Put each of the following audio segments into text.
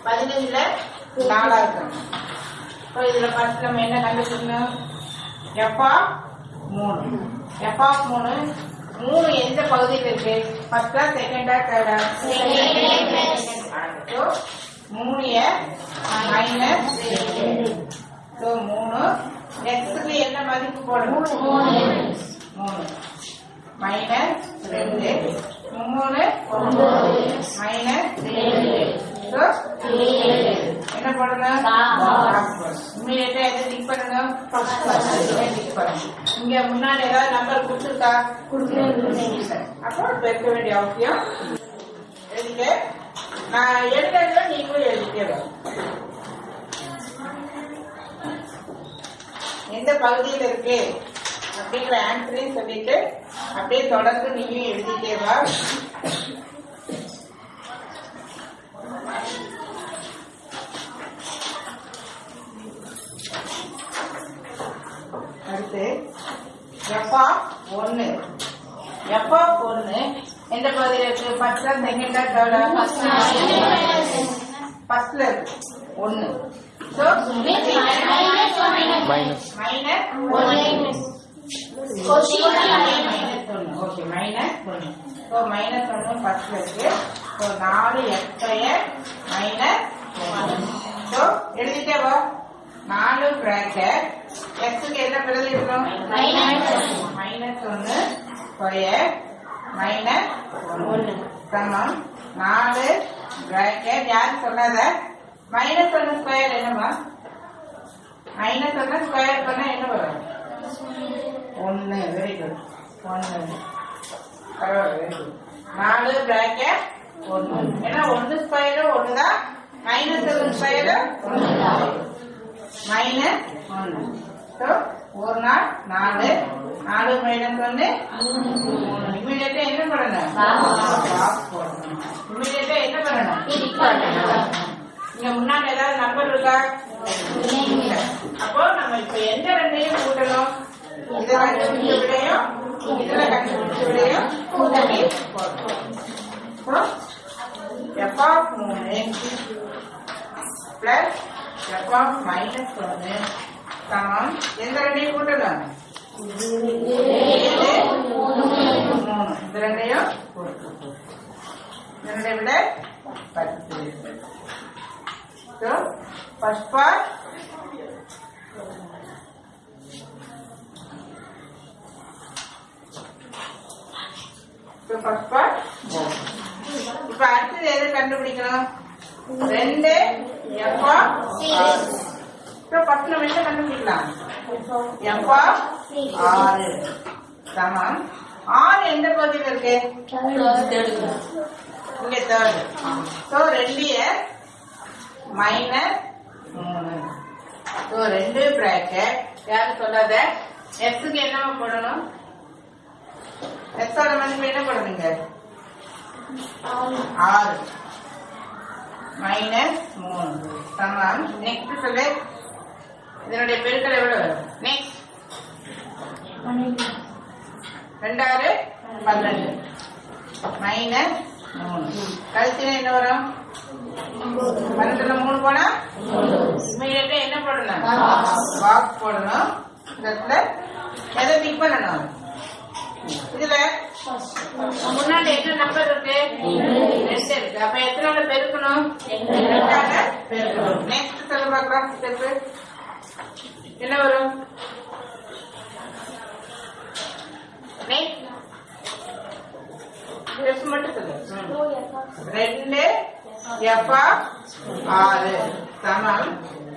பதினஞ்சுல நாலா இருக்கணும் இப்போ இதுல ஃபர்ஸ்ட் நம்ம என்ன கண்டுபிடிக்கணும் எஃப்ஆ மூணு எஃப்ஆ மூணு மூணு எந்த பகுதியில் இருக்கு ஃபர்ஸ்டா செகண்டா தேர்டா ஸோ மூணு மைனஸ் ஸோ மூணு எக்ஸுக்கு என்ன மதிப்பு போடணும் மூணு மைனஸ் ரெண்டு மூணு மைனஸ் ஸோ என்ன போடணும் இமீடியட்டா எதை டிக் பண்ணணும் டிக் பண்ணணும் இங்க முன்னாடி ஏதாவது நம்பர் கொடுத்துருக்கா கொடுக்கல அப்போ பெருக்க வேண்டிய அவசியம் எழுதிக்க நான் எழுதுறத நீங்களும் எழுதிக்க வரும் எந்த பகுதியில் இருக்கு அப்படிங்கிற ஆன்சரையும் சொல்லிட்டு அப்படியே தொடர்ந்து நீயும் எழுதிட்டே வா அடுத்து எப்பா ஒண்ணு எப்பா ஒண்ணு எந்த பகுதியில் இருக்கு ஃபர்ஸ்டா செகண்டா தேர்டா ஃபர்ஸ்ட்ல இருக்கு ஒண்ணு ஸோ மைனஸ் மைனஸ் மைனஸ் ஒன்று ஓகே மைனஸ் ஒன்று ஸோ மைனஸ் ஒன்று ஃபர்ஸ்ட்ல இருக்கு ஸோ நாலு எக்ஸ்பயர் மைனஸ் ஸோ எழுதிட்டே வா நாலு பிராக்கெட் எக்ஸுக்கு என்ன பிரதி இருக்கணும் மைனஸ் ஒன்று ஸ்கொயர் மைனஸ் ஒன்று சமம் நாலு பிராக்கெட் யார் சொன்னத மைனஸ் ஒன்று ஸ்கொயர் என்னமா மைனஸ் ஒன்று ஸ்கொயர் பண்ணா என்ன வரும் ஒன்று வெரி குட் ஒன்று பரவாயில்ல வெரி குட் நாலு பிராக்கெட் ஒன்று ஏன்னா ஒன்று ஸ்கொயரும் ஒன்று தான் மைனஸ் ஒன்று ஸ்கொயரும் ஒன்று தான் மைனஸ் ஒன்று ஸோ ஒரு நாள் நாலு நாலு மைனஸ் ஒன்று மூணு இமீடியட்டா என்ன பண்ணணும் பாக்ஸ் போடணும் இமீடியட்டா என்ன பண்ணணும் இங்க முன்னாடி ஏதாவது நம்பர் இருக்கா இல்ல. அப்போ நம்ம இப்ப எந்த ரெண்டையும் கூட்டணும் இதை கண்டுபிடிச்ச விடையும் இதுல கண்டுபிடிச்ச விடையும் கூட்டணி போடணும் எஃப் ஆஃப் மூணு பிளஸ் எஃப் ஆஃப் மைனஸ் ஒன்று சமம் எந்த ரெண்டையும் கூட்டணும் ஏழு, மூணு இந்த ரெண்டையும் கூட்டணும் இரண்டை விட பத்து So, first part So, first part இப்ப அடுத்தது எது கண்டுபிடிக்கணும் ரெண்டு எஃப்ஆ ஸோ ஃபர்ஸ்ட் நம்ம என்ன கண்டுபிடிக்கலாம் எஃப்ஆ ஆறு சமம் ஆறு எந்த பகுதியில் இருக்கு இங்க தேர்டு ஸோ ரெண்டு எக்ஸ் மைனஸ் மூணு ஸோ ரெண்டு பிராக்கெட் யாரும் சொல்லாத எக்ஸுக்கு என்னவா போடணும் எக்ஸோட மதிப்பு என்ன போடணுங்க ஆறு மைனஸ் மூணு சமம் நெக்ஸ்ட் சொல்லு இதனுடைய பெருக்கல் எவ்வளவு வரும் நெக்ஸ்ட் ரெண்டாறு பன்னெண்டு மைனஸ் மூணு கழிச்சுனா என்ன வரும் பன்னெண்டுல மூணு போனா இமீடியட்டா என்ன போடணும் பாக்ஸ் போடணும் இந்த இடத்துல எதை டிக் பண்ணணும் இதுல முன்னாடி என்ன நம்பர் இருக்கு ரெண்டு இருக்கு அப்ப எத்தனால பெருக்கணும் ரெண்டால பெருக்கணும் நெக்ஸ்ட் சொல்ல பார்க்கலாம் ஸ்டெப் என்ன வரும் நெக்ஸ்ட் ஸ்டெப் மட்டும் சொல்லு ரெண்டு எஃப்ஆ ஆறு சமம்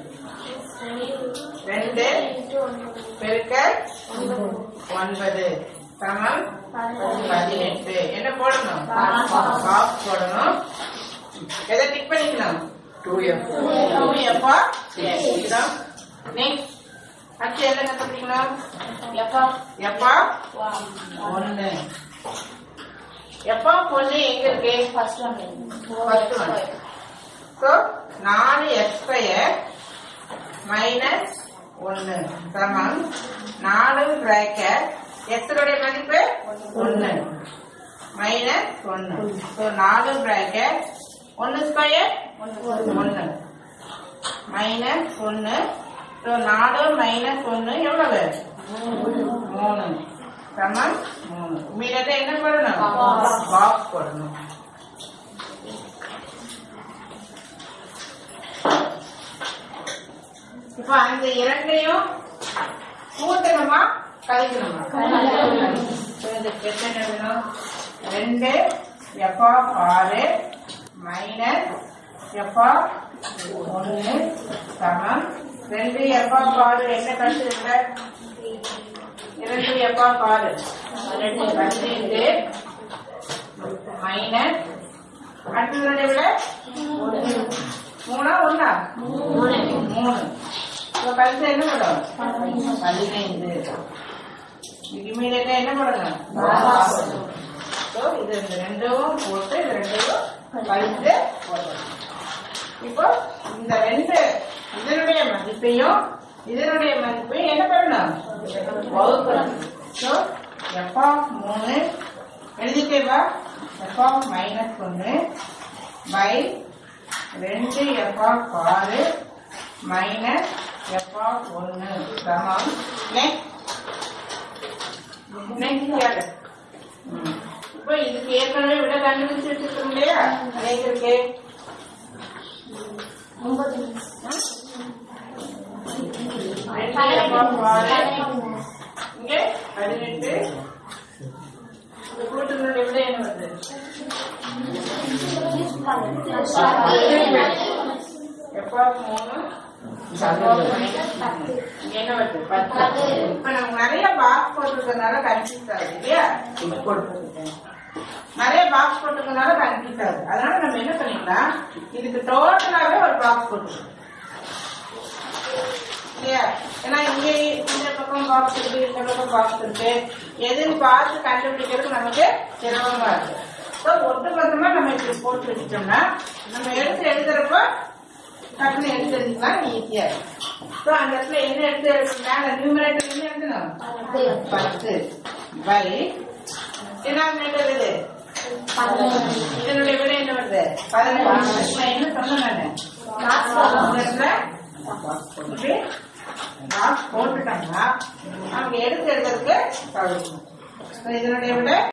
ரெண்டு பெருக்கல் ஒன்பது சமம் பதினெட்டு என்ன போடணும் பாக்ஸ் போடணும் எதை டிக் பண்ணிக்கணும் டூ எஃப் டூ எஃப்ஆ இதுதான் நெக்ஸ்ட் அடுத்து என்ன கண்டுபிடிக்கணும் எஃப்ஆ ஒன்னு எஃப்ஆ ஒன்னு எங்க இருக்கு ஃபர்ஸ்ட் ஒன் ஸோ நாலு எக்ஸ்பயர் மைனஸ் ஒன்று சமம் நாலு பிராக்கெட் எக்ஸோடைய மதிப்பு ஒன்று மைனஸ் ஒன்று ஸோ நாலு பிராக்கெட் ஒன்னு ஸ்கொயர் ஒன்னு மைனஸ் ஒன்னு ஸோ நாலு மைனஸ் ஒன்னு எவ்வளவு மூணு சமம் மூணு இமீடியட்டா என்ன போடணும் பாக்ஸ் போடணும் இப்போ அந்த இரண்டையும் கூட்டணுமா கழிக்கணுமா So, இதுக்கு எத்தனை வேணும் ரெண்டு எஃப் ஆஃப் ஆறு மைனஸ் எஃப் ஆஃப் ஒன்று சமம் ரெண்டு எஃப் ஆஃப் ஆறு என்ன கழிச்சிருக்க இரண்டு எஃப் ஆஃப் ஆறு பதினைந்து மைனஸ் அடுத்தது விட மூணா ஒண்ணா மூணு இப்போ கழிச்சு என்ன பண்ணும் பதினைந்து இமீடியட்டா என்ன பண்ணணும் So, இது இந்த ரெண்டும் போட்டு இது ரெண்டையும் கழித்து போடணும் இப்போ இந்த ரெண்டு இதனுடைய மதிப்பையும் இதனுடைய மதிப்பையும் என்ன பண்ணணும் வகுக்கணும் ஸோ எஃப் ஆஃப் மூணு எழுதிட்டேவா எஃப் ஆஃப் மைனஸ் ஒன்று பை ரெண்டு எஃப் ஆஃப் ஆறு மைனஸ் எஃப் ஆஃப் ஒன்று சமம் நெக்ஸ்ட் நெக்ஸ்ட் கேளு ம். இப்போ இதுக்கு ஏற்கனவே விட கண்டுபிடிச்சு வச்சிருக்கோம் இல்லையா அது எங்க இருக்கு ரெண்டு எஃப் ஆஃப் ஆறு இங்கே பதினெட்டு இந்த கூட்டுகளுடைய விட என்ன வருது எப்போ மூணு இங்க என்ன வருது பத்து இப்ப நம்ம நிறைய பாக்ஸ் போட்டிருக்கனால கன்ஃபியூஸ் ஆகுது இல்லையா நிறைய பாக்ஸ் போட்டிருக்கனால கன்ஃபியூஸ் ஆகுது அதனால நம்ம என்ன பண்ணிக்கலாம் இதுக்கு டோட்டலாவே ஒரு பாக்ஸ் போட்டுருக்கோம் இல்லையா ஏன்னா இங்கே இந்த பக்கம் பாக்ஸ் இருக்கு இந்த பக்கம் பாக்ஸ் இருக்கு எதுன்னு பார்த்து கண்டுபிடிக்கிறது நமக்கு சிரமமா இருக்கு ஸோ ஒட்டு மொத்தமா நம்ம இப்படி போட்டு வச்சிட்டோம்னா நம்ம எடுத்து எழுதுறப்போ டக்குன்னு எடுத்து எழுதிக்கலாம் ஈஸியா இருக்கும் ஸோ அந்த இடத்துல என்ன எடுத்து எழுதுனா அந்த நியூமரேட்டர் என்ன எழுதணும் பத்து பை டினாமினேட்டர் இது இதனுடைய விட என்ன வருது பதினஞ்சு நான் என்ன சொன்னேன் நானு இந்த இடத்துல இப்படி பாக்ஸ் போட்டுட்டாங்கன்னா அவங்க எடுத்து எழுதுறதுக்கு தவிர்க்கணும் இதனுடைய விட